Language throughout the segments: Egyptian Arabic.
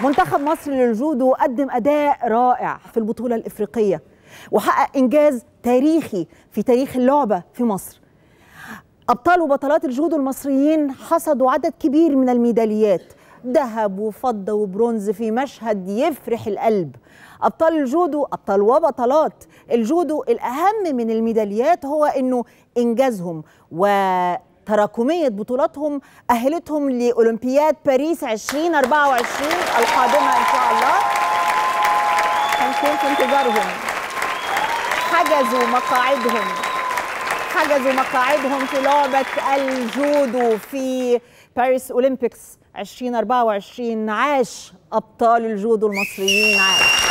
منتخب مصر للجودو قدم أداء رائع في البطولة الإفريقية وحقق إنجاز تاريخي في تاريخ اللعبة في مصر أبطال وبطلات الجودو المصريين حصدوا عدد كبير من الميداليات ذهب وفضة وبرونز في مشهد يفرح القلب أبطال الجودو أبطال وبطلات الجودو الأهم من الميداليات هو إنه إنجازهم وتراكمية بطولاتهم أهلتهم لأولمبياد باريس 2024 القادمة إن شاء الله هنكون في انتظارهم حجزوا مقاعدهم حجزوا مقاعدهم في لعبة الجودو في باريس أولمبيكس 2024 عاش أبطال الجودو المصريين عاش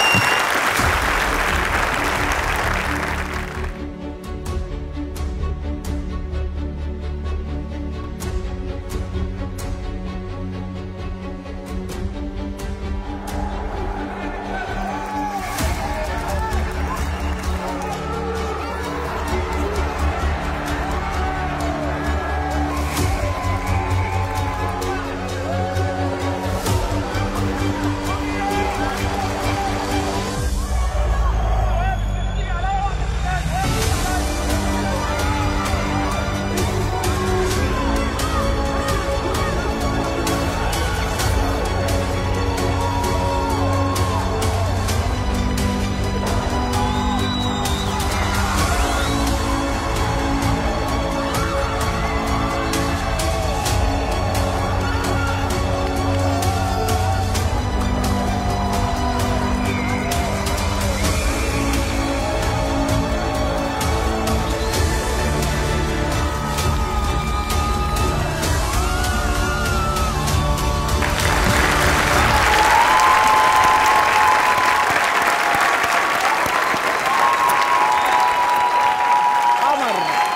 قمر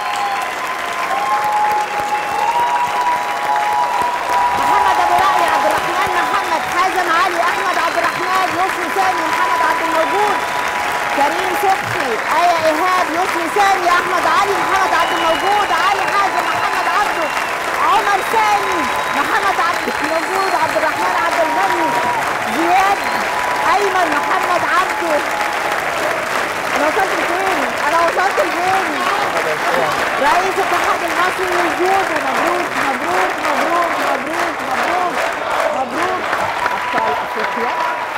محمد ابو رأي عبد الرحمن محمد حازم علي احمد عبد الرحمن يسري سامي محمد عبد الموجود كريم صبحي آية إيهاب يسري سامي أحمد علي محمد عبد الموجود علي حازم محمد عبده عمر سامي محمد عبد الموجود عبد الرحمن عبد الغني زياد أيمن محمد عبده أنا وصلت لفين؟ أنا وصلت لفين؟ رئيس الاتحاد المصري للجودو مبروك مبروك مبروك مبروك مبروك مبروك أبطال أفريقيا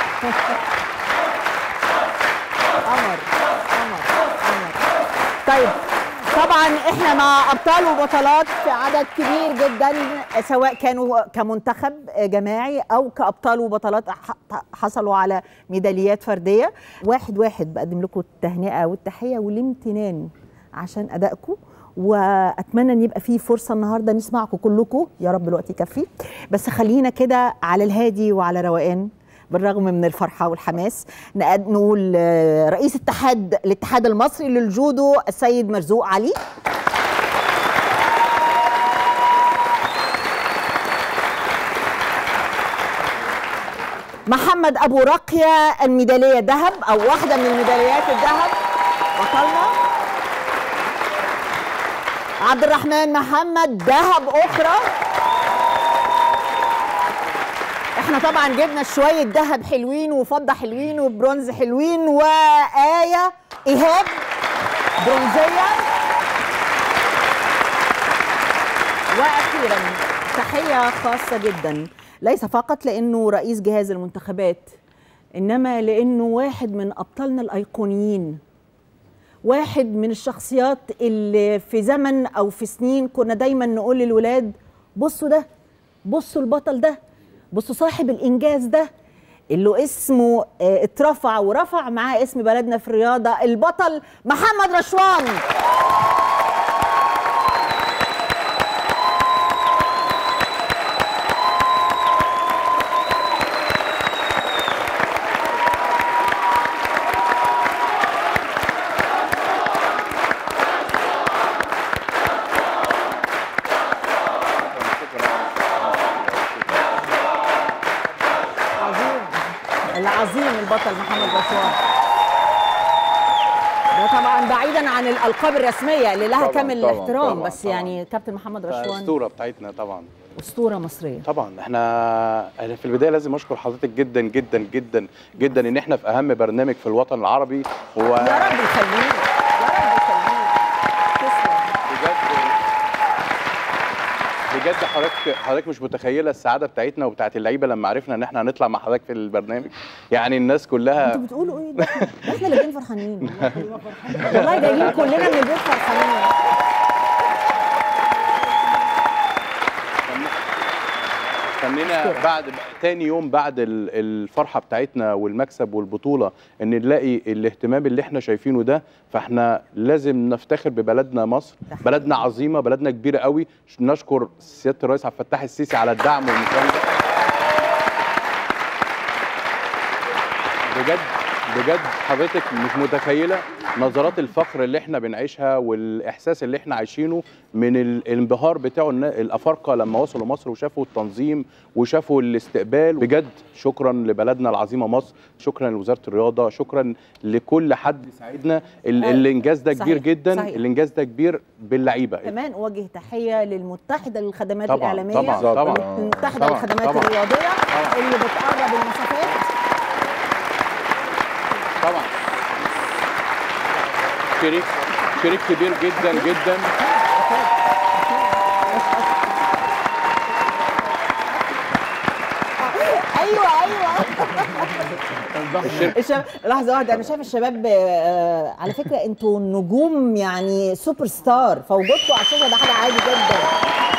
قمر قمر قمر طيب طبعا احنا مع ابطال وبطلات في عدد كبير جدا سواء كانوا كمنتخب جماعي او كابطال وبطلات ح- حصلوا على ميداليات فرديه واحد واحد بقدم لكم التهنئه والتحيه والامتنان عشان ادائكم واتمنى ان يبقى في فرصه النهارده نسمعكم كلكم يا رب الوقت يكفي بس خلينا كده على الهادي وعلى روقان بالرغم من الفرحه والحماس نقد- نقول آه، رئيس اتحاد الاتحاد المصري للجودو السيد مرزوق علي محمد ابو رقيه الميداليه ذهب او واحده من الميداليات الذهب بطلنا عبد الرحمن محمد ذهب اخرى احنا طبعا جبنا شويه ذهب حلوين وفضه حلوين وبرونز حلوين وآية إيهاب برونزية وأخيرا تحية خاصة جدا ليس فقط لأنه رئيس جهاز المنتخبات إنما لأنه واحد من أبطالنا الأيقونيين واحد من الشخصيات اللي في زمن أو في سنين كنا دايما نقول للولاد بصوا ده بصوا البطل ده بصوا صاحب الإنجاز ده اللي اسمه آه، اترفع ورفع معاه اسم بلدنا في الرياضة البطل محمد رشوان عظيم العظيم البطل محمد رشوان ده طبعا بعيدا عن الالقاب الرسميه اللي لها طبعاً، كامل طبعاً، الاحترام طبعاً، بس طبعاً. يعني كابتن محمد رشوان الاسطوره بتاعتنا طبعا اسطوره مصريه طبعا احنا انا في البدايه لازم اشكر حضرتك جدا جدا جدا جدا ان احنا في اهم برنامج في الوطن العربي هو يا رب يخليك يا رب يخليك تسلم بجد بجد حضرتك حضرتك مش متخيله السعاده بتاعتنا وبتاعت اللعيبه لما عرفنا ان احنا هنطلع مع حضرتك في البرنامج يعني الناس كلها انتوا بتقولوا ايه ده ده احنا اللي جايين فرحانين والله جايين كلنا من البيت فرحانين خلينا بعد تاني يوم بعد ال- الفرحه بتاعتنا والمكسب والبطوله ان نلاقي الاهتمام اللي احنا شايفينه ده فاحنا لازم نفتخر ببلدنا مصر ده حقيقي. بلدنا عظيمه بلدنا كبيره قوي نشكر سياده الرئيس عبد الفتاح السيسي على الدعم والمسانده بجد بجد حضرتك مش متخيله نظرات الفخر اللي احنا بنعيشها والاحساس اللي احنا عايشينه من ال- الانبهار بتاعه النا- الافارقه لما وصلوا مصر وشافوا التنظيم وشافوا الاستقبال بجد شكرا لبلدنا العظيمه مصر شكرا لوزاره الرياضه شكرا لكل حد ساعدنا ال- آه، الانجاز ده كبير صحيح، جدا صحيح. الانجاز ده كبير باللعيبه كمان اوجه تحيه للمتحده للخدمات طبعاً، الاعلاميه طبعاً، طبعاً. المتحده طبعاً، للخدمات طبعاً. الرياضيه طبعاً. اللي بتقرب المسافات طبعا شريك شريك كبير جدا جدا ايوه ايوه الشباب لحظه واحده انا شايف الشباب آه، على فكره انتوا نجوم يعني سوبر ستار فوجودكم على الشاشه ده حاجه عادي جدا